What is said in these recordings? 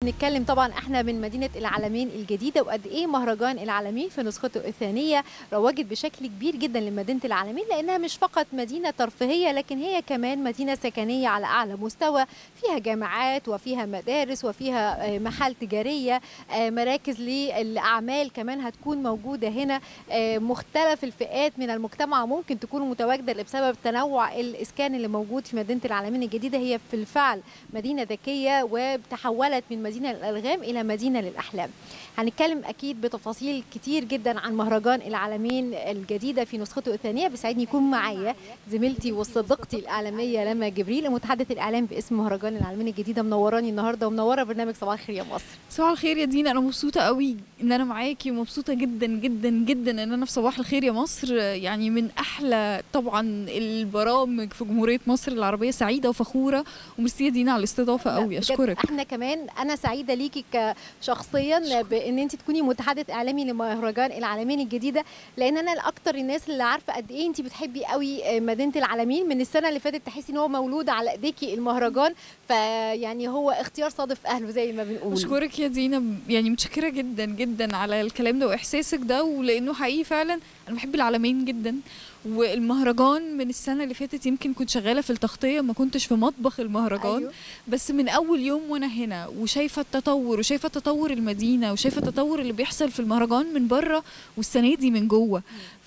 نتكلم طبعا احنا من مدينه العالمين الجديده وقد ايه مهرجان العالمين في نسخته الثانيه روجت بشكل كبير جدا لمدينه العالمين لانها مش فقط مدينه ترفيهيه لكن هي كمان مدينه سكنيه على اعلى مستوى فيها جامعات وفيها مدارس وفيها آه، محال تجاريه آه، مراكز للاعمال كمان هتكون موجوده هنا آه، مختلف الفئات من المجتمع ممكن تكون متواجده بسبب تنوع الاسكان اللي موجود في مدينه العالمين الجديده هي في الفعل مدينه ذكيه وتحولت من مدينه للالغام الى مدينه للاحلام هنتكلم اكيد بتفاصيل كتير جدا عن مهرجان العالمين الجديده في نسخته الثانيه بيسعدني يكون معايا زميلتي وصديقتي الاعلاميه لما جبريل متحدث الاعلام باسم مهرجان العالمين الجديده منوراني النهارده ومنوره برنامج صباح الخير يا مصر صباح الخير يا دينا انا مبسوطه قوي ان انا معاكي ومبسوطه جدا جدا جدا ان انا في صباح الخير يا مصر يعني من احلى طبعا البرامج في جمهوريه مصر العربيه سعيده وفخوره وميرسي يا دينا على الاستضافه قوي بجد اشكرك احنا كمان انا سعيده ليكي كشخصيا بان انت تكوني متحدث اعلامي لمهرجان العالمين الجديده لان انا الاكتر الناس اللي عارفه قد ايه انت بتحبي قوي مدينه العالمين من السنه اللي فاتت تحسي ان هو مولود على ايديكي المهرجان فيعني هو اختيار صادف اهله زي ما بنقول اشكرك يا دينا يعني متشكره جدا جدا على الكلام ده واحساسك ده ولانه حقيقي فعلا انا بحب العالمين جدا والمهرجان من السنه اللي فاتت يمكن كنت شغاله في التغطيه ما كنتش في مطبخ المهرجان أيوه. بس من اول يوم وانا هنا وشايفه التطور وشايفه تطور المدينه وشايفه التطور اللي بيحصل في المهرجان من بره والسنه دي من جوه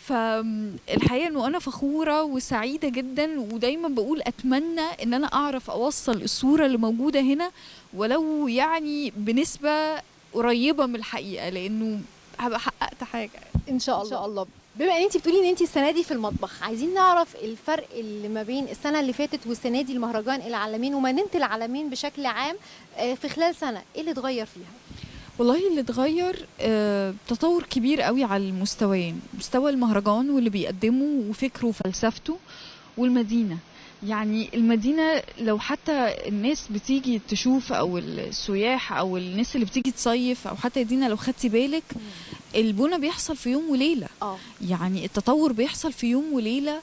فالحقيقه انه انا فخوره وسعيده جدا ودايما بقول اتمنى ان انا اعرف اوصل الصوره اللي موجوده هنا ولو يعني بنسبه قريبه من الحقيقه لانه هبقى حققت حاجه ان شاء الله, إن شاء الله. بما ان انت بتقولي ان انت السنه دي في المطبخ عايزين نعرف الفرق اللي ما بين السنه اللي فاتت والسنه دي المهرجان العالمين ومدينه العالمين بشكل عام آه، في خلال سنه ايه اللي اتغير فيها والله اللي اتغير آه، تطور كبير قوي على المستويين مستوى المهرجان واللي بيقدمه وفكره وفلسفته والمدينه يعني المدينة لو حتى الناس بتيجي تشوف أو السياح أو الناس اللي بتيجي تصيف أو حتى يا دينا لو خدتي بالك البنى بيحصل في يوم وليلة اه يعني التطور بيحصل في يوم وليلة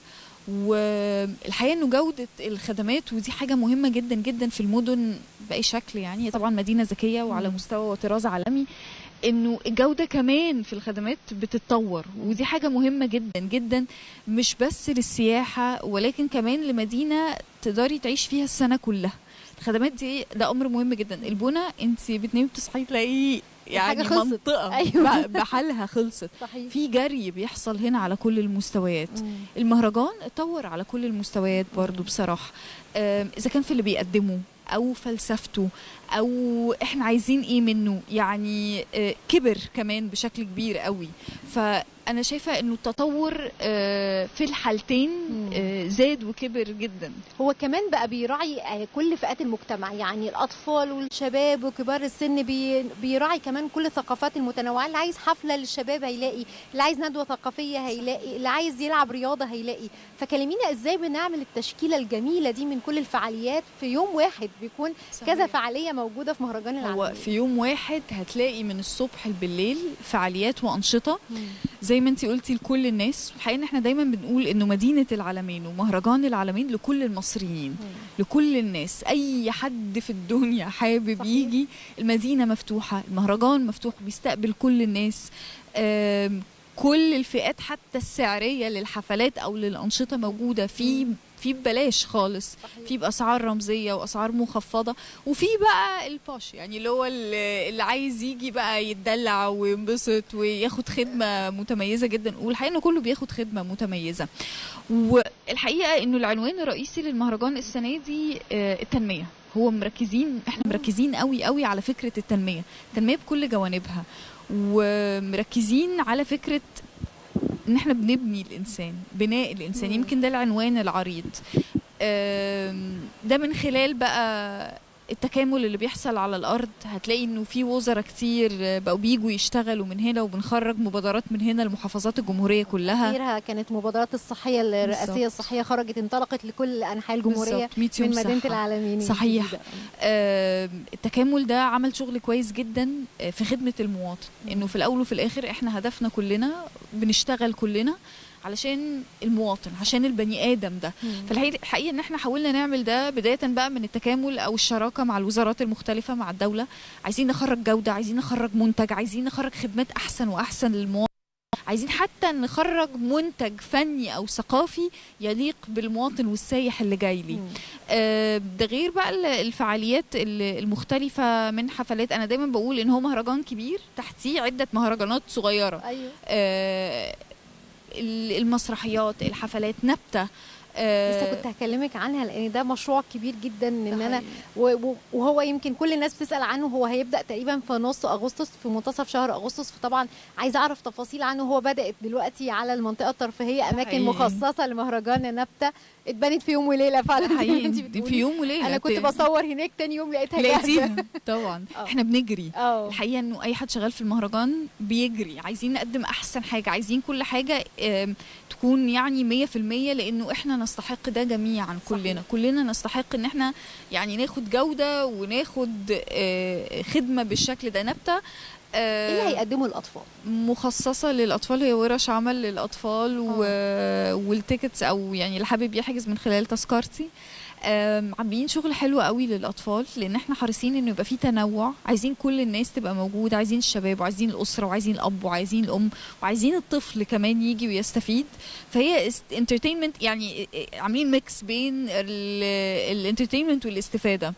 والحقيقة انه جودة الخدمات ودي حاجة مهمة جدا جدا في المدن بأي شكل يعني هي طبعا مدينة ذكية وعلى مم. مستوى وطراز عالمي انه الجودة كمان في الخدمات بتتطور ودي حاجة مهمة جدا جدا مش بس للسياحة ولكن كمان لمدينة تقدري تعيش فيها السنة كلها الخدمات دي ده امر مهم جدا البنى انت بتنامي بتصحي تلاقي يعني خلصت. منطقة أيوة. ب- بحالها خلصت صحيح في جري بيحصل هنا على كل المستويات مم. المهرجان اتطور على كل المستويات برضو بصراحة آم، إذا كان في اللي بيقدمه أو فلسفته أو إحنا عايزين إيه منه يعني آه، كبر كمان بشكل كبير قوي فأنا شايفة إنه التطور آه، في الحالتين مم. آه، زاد وكبر جدا هو كمان بقى بيراعي آه، كل فئات المجتمع يعني الاطفال والشباب وكبار السن بي بيراعي كمان كل الثقافات المتنوعه اللي عايز حفله للشباب هيلاقي اللي عايز ندوه ثقافيه هيلاقي اللي عايز يلعب رياضه هيلاقي فكلمينا ازاي بنعمل التشكيله الجميله دي من كل الفعاليات في يوم واحد بيكون كذا فعاليه موجوده في مهرجان هو العالمين في يوم واحد هتلاقي من الصبح بالليل فعاليات وأنشطة مم. زي ما انت قلتي لكل الناس الحقيقه ان احنا دايما بنقول انه مدينه العالمين ومهرجان العالمين لكل المصريين مم. لكل الناس اي حد في الدنيا حابب صحيح. يجي المدينه مفتوحه المهرجان مفتوح بيستقبل كل الناس آم، كل الفئات حتى السعريه للحفلات او للانشطه موجوده في في ببلاش خالص صحيح. في باسعار رمزيه واسعار مخفضه وفي بقى الباش يعني اللي هو اللي اللي عايز يجي بقى يتدلع وينبسط وياخد خدمه متميزه جدا والحقيقه انه كله بياخد خدمه متميزه والحقيقه انه العنوان الرئيسي للمهرجان السنه دي آه، التنميه هو مركزين احنا مركزين قوي قوي على فكره التنميه التنميه بكل جوانبها ومركزين على فكره ان احنا بنبني الانسان بناء الانسان مم. يمكن ده العنوان العريض آم، ده من خلال بقى التكامل اللي بيحصل على الارض هتلاقي انه في وزراء كتير آه، بقوا بيجوا يشتغلوا من هنا وبنخرج مبادرات من هنا لمحافظات الجمهوريه كلها أخيرها كانت مبادرات الصحيه الرئاسيه بالظبط. الصحيه خرجت انطلقت لكل انحاء الجمهوريه بالظبط، 100 يوم من مدينه صحة. العالمين صحيح. الجديدة. آه، التكامل ده عمل شغل كويس جدا آه، في خدمة المواطن مم. انه في الاول وفي الاخر احنا هدفنا كلنا بنشتغل كلنا علشان المواطن عشان البني ادم ده فالحقيقه الحقيقة ان احنا حاولنا نعمل ده بدايه بقى من التكامل او الشراكه مع الوزارات المختلفه مع الدوله عايزين نخرج جوده عايزين نخرج منتج عايزين نخرج خدمات احسن واحسن للمواطن عايزين حتى نخرج منتج فني او ثقافي يليق بالمواطن والسايح اللي جاي لي آه، ده غير بقى ال- الفعاليات ال- المختلفه من حفلات انا دايما بقول ان هو مهرجان كبير تحتيه عده مهرجانات صغيره ايوه آه، ال- المسرحيات الحفلات نبته آه، لسه كنت هكلمك عنها لان ده مشروع كبير جدا ان ده انا حقيقي. و- و- وهو يمكن كل الناس بتسال عنه هو هيبدا تقريبا في نص اغسطس في منتصف شهر اغسطس فطبعا عايزه اعرف تفاصيل عنه هو بدات دلوقتي على المنطقه الترفيهيه اماكن حقيقي. مخصصه لمهرجان نبته اتبنت في يوم وليله فعلا زي ما حقيقي انت دي بتقولي. في يوم وليله انا كنت ت- بصور هناك تاني يوم لقيتها جاهزه لقيتيها طبعا آه. احنا بنجري اه الحقيقه انه اي حد شغال في المهرجان بيجري عايزين نقدم احسن حاجه عايزين كل حاجه آم، تكون يعني 100% لانه احنا نستحق ده جميعا كلنا صحيح. كلنا نستحق ان احنا يعني ناخد جوده وناخد آه، خدمه بالشكل ده نبته آه، ايه اللي هيقدمه الاطفال مخصصة للأطفال هي ورش عمل للأطفال و... والتيكتس أو يعني اللي حابب يحجز من خلال تذكرتي آم، عاملين شغل حلو قوي للأطفال لأن احنا حريصين إنه يبقى فيه تنوع عايزين كل الناس تبقى موجودة عايزين الشباب وعايزين الأسرة وعايزين الأب وعايزين الأم وعايزين الطفل كمان يجي ويستفيد فهي انترتينمنت يعني عاملين ميكس بين الانترتينمنت والاستفادة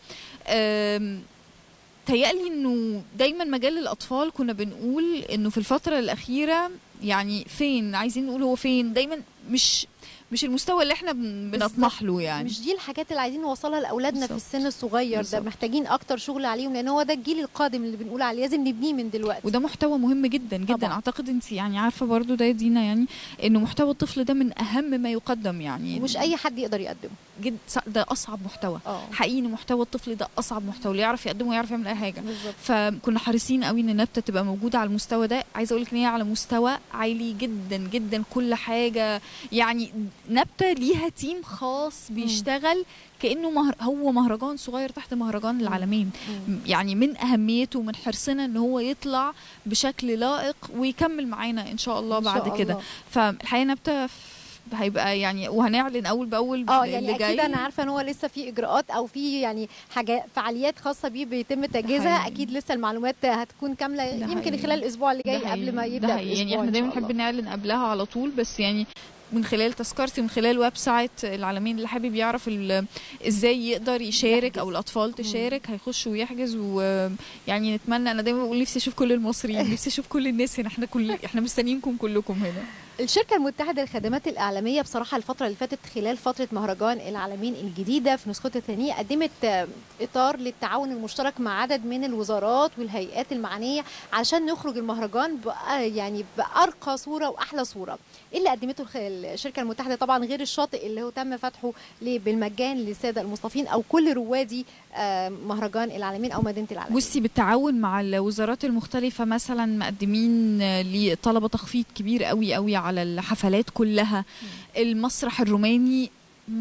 آم، تهيألي انه دايما مجال الاطفال كنا بنقول انه في الفتره الاخيره يعني فين عايزين نقول هو فين دايما مش مش المستوى اللي احنا بن- بنطمح له يعني مش دي الحاجات اللي عايزين نوصلها لاولادنا في بالظبط. السن الصغير ده بالظبط. محتاجين اكتر شغل عليهم لان هو ده الجيل القادم اللي بنقول عليه لازم نبنيه من دلوقتي وده محتوى مهم جدا جدا طبعاً. اعتقد انت يعني عارفه برضو ده يا دينا يعني انه محتوى الطفل ده من اهم ما يقدم يعني مش اي حد يقدر يقدمه جد ده اصعب محتوى اه حقيقي إن محتوى الطفل ده اصعب محتوى اللي يعرف يقدمه ويعرف يعمل اي حاجه بالظبط فكنا حريصين قوي ان نبته تبقى موجوده على المستوى ده عايزه اقول لك ان هي على مستوى عالي جدا جدا كل حاجه يعني نبته ليها تيم خاص بيشتغل كانه مهر هو مهرجان صغير تحت مهرجان العالمين مم. يعني من اهميته ومن حرصنا ان هو يطلع بشكل لائق ويكمل معانا ان شاء الله إن شاء بعد كده الله. فالحقيقه نبته ف- هيبقى يعني وهنعلن اول باول اه اللي يعني جاي اكيد انا عارفه ان هو لسه في اجراءات او في يعني حاجات فعاليات خاصه بيه بيتم تجهيزها حقيقي. اكيد لسه المعلومات هتكون كامله ده يمكن حقيقي. خلال الاسبوع اللي جاي ده قبل ما حقيقي. يبدا ده حقيقي. يعني الأسبوع احنا إن دايما شاء نحب الله. نعلن قبلها على طول بس يعني من خلال تذكرتي من خلال ويب سايت العالمين اللي حابب يعرف ال- ازاي يقدر يشارك يحجز. او الاطفال تشارك هيخش ويحجز ويعني نتمنى انا دايما بقول نفسي اشوف كل المصريين نفسي اشوف كل الناس هنا احنا كل احنا مستنيينكم كلكم هنا الشركة المتحدة للخدمات الإعلامية بصراحة الفترة اللي فاتت خلال فترة مهرجان العالمين الجديدة في نسخته الثانية قدمت آه، إطار للتعاون المشترك مع عدد من الوزارات والهيئات المعنية عشان نخرج المهرجان بقى يعني بأرقى صورة وأحلى صورة. إيه اللي قدمته الخ- الشركة المتحدة طبعا غير الشاطئ اللي هو تم فتحه ليه بالمجان للسادة المصطفين أو كل روادي آه، مهرجان العالمين أو مدينة العالمين. بصي بالتعاون مع الوزارات المختلفة مثلا مقدمين آه، لطلبة تخفيض كبير قوي قوي على الحفلات كلها المسرح الروماني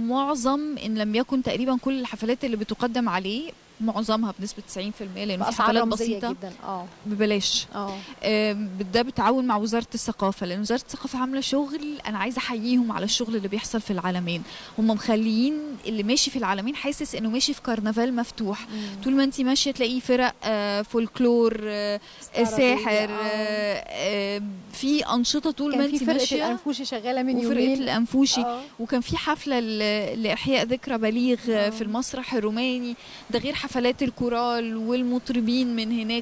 معظم ان لم يكن تقريبا كل الحفلات اللي بتقدم عليه معظمها بنسبة 90% لانه في بأسعار حفلات رمزية بسيطة جدا اه ببلاش اه آم، ده بالتعاون مع وزاره الثقافه لان وزاره الثقافه عامله شغل انا عايزه احييهم على الشغل اللي بيحصل في العالمين هم مخليين اللي ماشي في العالمين حاسس انه ماشي في كرنفال مفتوح طول ما انت ماشيه تلاقيه فرق آه، فولكلور آه، ساحر آه، آه، في انشطه طول ما كان في انت فرقة ماشيه الأنفوشي شغالة من وفرقه يومين الانفوشي آه. وكان في حفله ل- لاحياء ذكرى بليغ آه. آه. في المسرح الروماني ده غير حفلات الكورال والمطربين من هناك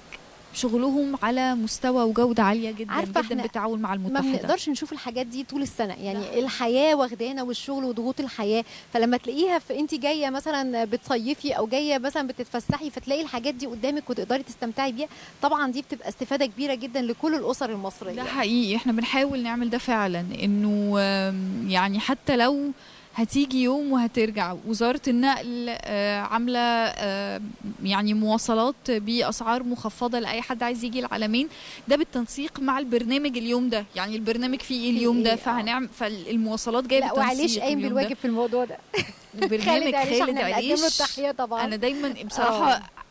شغلهم على مستوى وجوده عاليه جدا عارفة جدا إحنا بالتعاون مع ما المتحده بنقدرش نشوف الحاجات دي طول السنه يعني ده الحياه واخدانا والشغل وضغوط الحياه فلما تلاقيها في انت جايه مثلا بتصيفي او جايه مثلا بتتفسحي فتلاقي الحاجات دي قدامك وتقدري تستمتعي بيها طبعا دي بتبقى استفاده كبيره جدا لكل الاسر المصريه ده حقيقي احنا بنحاول نعمل ده فعلا انه آم، يعني حتى لو هتيجي يوم وهترجع وزارة النقل آه، عاملة آه، يعني مواصلات بأسعار مخفضة لأي حد عايز يجي العالمين ده بالتنسيق مع البرنامج اليوم ده يعني البرنامج فيه إيه فيه اليوم ده إيه، آه. فهنعمل فالمواصلات جايه لا وعليش بالتنسيق قايم اليوم بالواجب في الموضوع ده ده. برنامج خالد عليش خالد احنا بنقدم له عليش التحيه طبعا انا دايما بصراحه آه.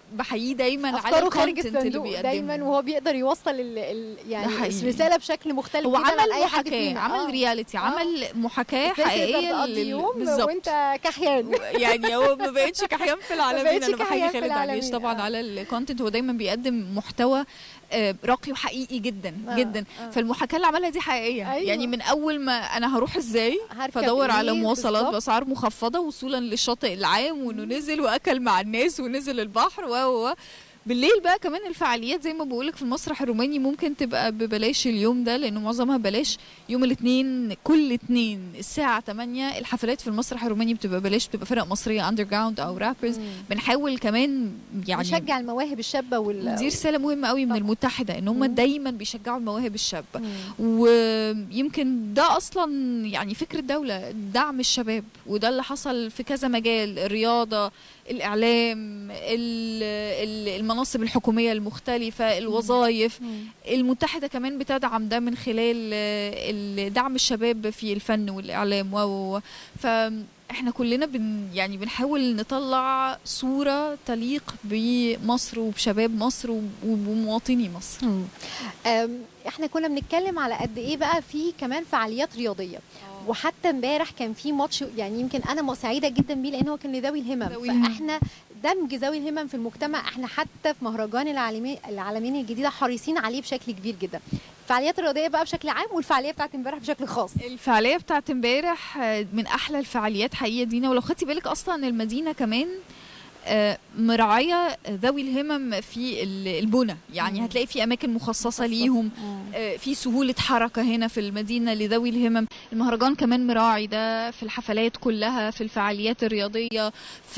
بحييه دايما على افكاره خارج الكونتنت اللي الصندوق بيقدمه دايما وهو بيقدر يوصل ال ال ده يعني حقيقي. الرساله بشكل مختلف هو جدا عن عمل اي حد محاكاه فينا عمل آه. رياليتي آه. عمل محاكاه ازاي تقدر حقيقيه تقضي لل- يوم بالظبط وانت كحيان يعني هو ما بقتش كحيان في العالمين بقتش انا كحيان بحيي في خالد عليش العالمين، طبعا آه. على الكونتنت هو دايما بيقدم محتوى آه، راقي وحقيقي جدا آه، جدا آه. فالمحاكاه اللي عملها دي حقيقيه أيوة. يعني من اول ما انا هروح ازاي هركب فدور على إيه مواصلات بالظبط. باسعار مخفضه وصولا للشاطئ العام وانه نزل واكل مع الناس ونزل البحر و و و. بالليل بقى كمان الفعاليات زي ما بقولك في المسرح الروماني ممكن تبقى ببلاش اليوم ده لانه معظمها بلاش يوم الاثنين كل اثنين الساعه 8 الحفلات في المسرح الروماني بتبقى بلاش بتبقى فرق مصريه اندر جراوند او رابرز مم. بنحاول كمان يعني نشجع المواهب الشابه وال دي رساله مهمه قوي من طبعا. المتحده ان هم مم. دايما بيشجعوا المواهب الشابه مم. ويمكن ده اصلا يعني فكر الدوله دعم الشباب وده اللي حصل في كذا مجال الرياضه الاعلام ال- ال- المناصب الحكوميه المختلفه الوظائف مم. المتحده كمان بتدعم ده من خلال آه، ال- دعم الشباب في الفن والاعلام و و- و. فاحنا كلنا بن يعني بنحاول نطلع صوره تليق بمصر وبشباب مصر وب- وبمواطني مصر مم. أم، احنا كنا بنتكلم على قد ايه بقى في كمان فعاليات رياضيه وحتى امبارح كان في ماتش يعني يمكن انا م- سعيده جدا بيه لان هو كان لذوي الهمم ذوي الهمم. فاحنا دمج ذوي الهمم في المجتمع احنا حتى في مهرجان العالمين العالمين الجديده حريصين عليه بشكل كبير جدا الفعاليات الرياضيه بقى بشكل عام والفعاليه بتاعت امبارح بشكل خاص الفعاليه بتاعت امبارح آه، من احلى الفعاليات حقيقه دينا ولو خدتي بالك اصلا المدينه كمان آه، مراعيه ذوي الهمم في ال- البنى يعني مم. هتلاقي في اماكن مخصصه ليهم آه، في سهولة حركة هنا في المدينة لذوي الهمم المهرجان كمان مراعي ده في الحفلات كلها في الفعاليات الرياضية في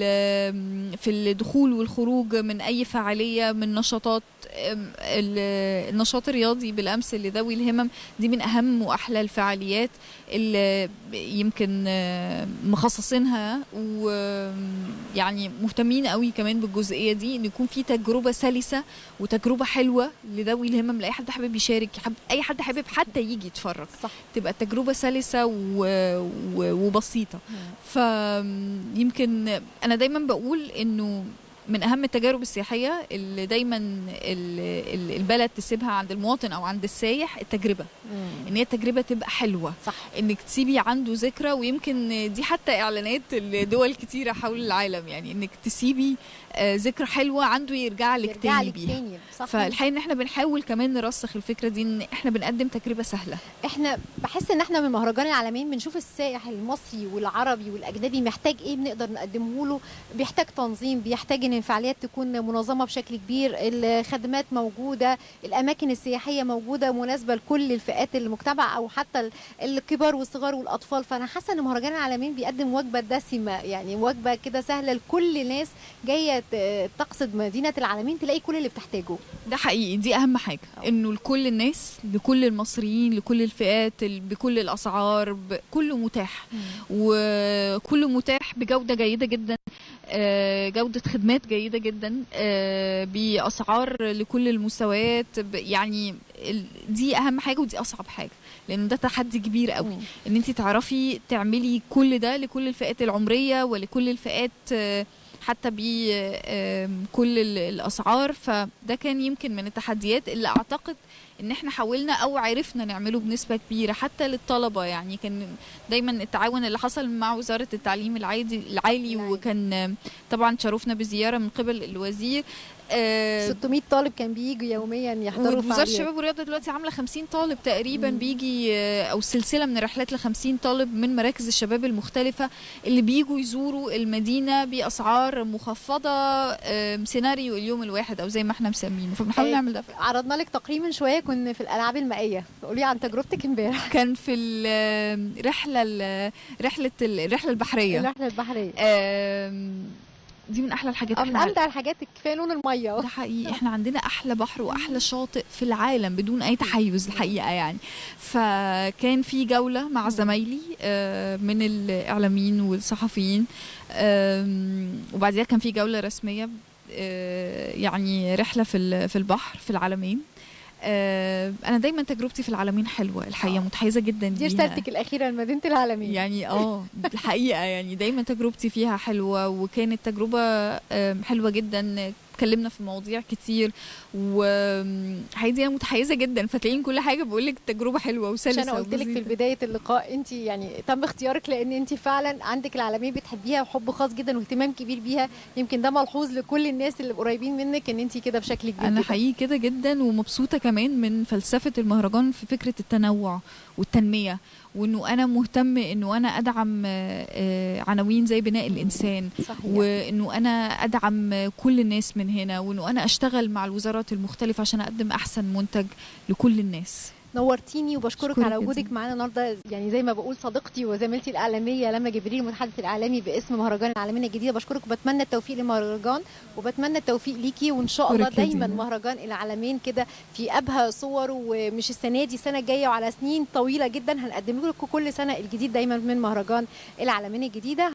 ال- في الدخول والخروج من أي فعالية من نشاطات آم، ال- النشاط الرياضي بالأمس لذوي الهمم دي من أهم وأحلى الفعاليات اللي يمكن آه، مخصصينها ويعني مهتمين قوي كمان بالجزئية دي إن يكون في تجربة سلسة وتجربة حلوة لذوي الهمم لأي حد حابب يشارك حب أي حد حابب حتى يجي يتفرج صح تبقى التجربة سلسة و... و... وبسيطة فيمكن أنا دايما بقول إنه من أهم التجارب السياحية اللي دايما ال- ال- البلد تسيبها عند المواطن أو عند السايح التجربة إن هي التجربة تبقى حلوة صح انك تسيبي عنده ذكرى ويمكن دي حتى اعلانات لدول كتيره حول العالم يعني انك تسيبي آه، ذكرى حلوه عنده يرجع لك يرجع تاني لك بيها تاني صح فالحقيقه ان احنا بنحاول كمان نرسخ الفكره دي ان احنا بنقدم تجربه سهله احنا بحس ان احنا من مهرجان العالمين بنشوف السائح المصري والعربي والاجنبي محتاج ايه بنقدر نقدمه له بيحتاج تنظيم بيحتاج ان الفعاليات تكون منظمه بشكل كبير الخدمات موجوده الاماكن السياحيه موجوده مناسبه لكل الفئات المجتمع او حتى ال- الكبار والصغار والاطفال فانا حاسه ان مهرجان العالمين بيقدم وجبه دسمه يعني وجبه كده سهله لكل الناس جايه ت- تقصد مدينه العالمين تلاقي كل اللي بتحتاجه ده حقيقي دي اهم حاجه أه. انه لكل الناس لكل المصريين لكل الفئات ال- بكل الاسعار ب- كله متاح وكله متاح بجودة جيدة جدا آه، جودة خدمات جيدة جدا آه، بأسعار لكل المستويات ب- يعني ال- دي أهم حاجة ودي أصعب حاجة لأن ده تحدي كبير قوي ان انت تعرفي تعملي كل ده لكل الفئات العمريه ولكل الفئات آه، حتى بكل الاسعار فده كان يمكن من التحديات اللي اعتقد ان احنا حاولنا او عرفنا نعمله بنسبه كبيره حتى للطلبه يعني كان دايما التعاون اللي حصل مع وزاره التعليم العادي العالي العالي. وكان آه، طبعا شرفنا بزياره من قبل الوزير آه، 600 طالب كان بيجوا يوميا يحضروا وزاره فعاليات. الشباب والرياضه دلوقتي عامله 50 طالب تقريبا مم. بيجي آه، او سلسله من الرحلات ل 50 طالب من مراكز الشباب المختلفه اللي بيجوا يزوروا المدينه باسعار مخفضه آم، سيناريو اليوم الواحد او زي ما احنا مسمينه فبنحاول آه، نعمل ده عرضنا لك تقرير من شويه كنا في الالعاب المائيه قولي عن تجربتك امبارح كان في الرحله ال- رحله ال- الرحله البحريه الرحله البحريه آم، دي من احلى الحاجات آه، من إحنا امتع الحاجات كفايه لون الميه ده حقيقي احنا عندنا احلى بحر واحلى شاطئ في العالم بدون اي تحيز الحقيقه يعني فكان في جوله مع زمايلي آه، من الاعلاميين والصحفيين آم، وبعديها كان في جوله رسميه آه، يعني رحله في ال- في البحر في العالمين آه، انا دايما تجربتي في العالمين حلوه الحقيقه آه. متحيزه جدا دي ليها. رسالتك الاخيره لمدينه العالمين يعني اه الحقيقه يعني دايما تجربتي فيها حلوه وكانت تجربه آم، حلوه جدا اتكلمنا في مواضيع كتير وحقيقي انا متحيزه جدا فتلاقيني كل حاجه بقول لك تجربه حلوه مش وسلسه انا قلت لك في وبسيطة. بدايه اللقاء انت يعني تم اختيارك لان انت فعلا عندك العالمين بتحبيها وحب خاص جدا واهتمام كبير بيها يمكن ده ملحوظ لكل الناس اللي قريبين منك ان انت كده بشكل كبير انا جدا. حقيقي كده جدا ومبسوطه كمان من فلسفه المهرجان في فكره التنوع والتنميه وانه انا مهتم انه انا ادعم آه، آه، عناوين زي بناء الانسان صحيح وانه انا ادعم كل الناس من هنا وانه انا اشتغل مع الوزارات المختلفه عشان اقدم احسن منتج لكل الناس نورتيني وبشكرك أشكرك على يا وجودك دينا. معانا النهارده يعني زي ما بقول صديقتي وزميلتي الاعلاميه لما جبريل المتحدث الاعلامي باسم مهرجان العالمين الجديده بشكرك وبتمنى التوفيق للمهرجان وبتمنى التوفيق ليكي وان شاء الله أشكرك يا دايما دينا. مهرجان العالمين كده في ابهى صور ومش السنه دي السنه الجايه وعلى سنين طويله جدا هنقدم لكم كل سنه الجديد دايما من مهرجان العالمين الجديده